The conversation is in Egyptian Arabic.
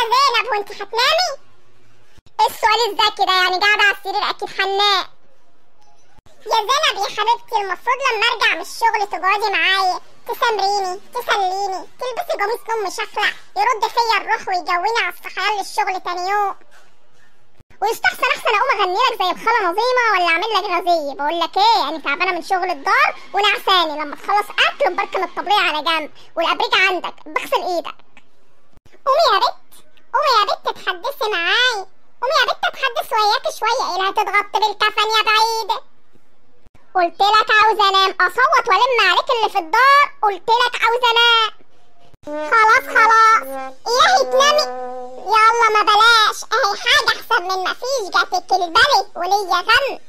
زينب وانت هتنامي ايه السؤال الذكي ده يعني قاعدة على السرير اكيد حناء يا زينب يا حبيبتي المفروض لما ارجع من الشغل تقعدي معايا تسامريني تسليني تلبسي قميص نوم مشخلع يرد فيا الروح ويجوني على الصحيان للشغل تاني يوم ويستحسن احسن اقوم اغني لك زي الخاله نظيمه ولا اعمل لك غزيه بقول لك ايه يعني تعبانه من شغل الدار ونعساني لما تخلص اكل بركن الطبليه على جنب والابريج عندك بغسل ايدك قومي يا بت قومي يا بت تحدثي معاي قومي يا بت اتحدث وياك شويه ايه هتتغطي بالكفن يا بعيده قلت لك عاوزه انام اصوت والم عليك اللي في الدار قلت لك عاوزه انام خلاص خلاص ياهي تنامي يلا ما بلاش اهي حاجه احسن من مفيش جاتك البلد وليا غم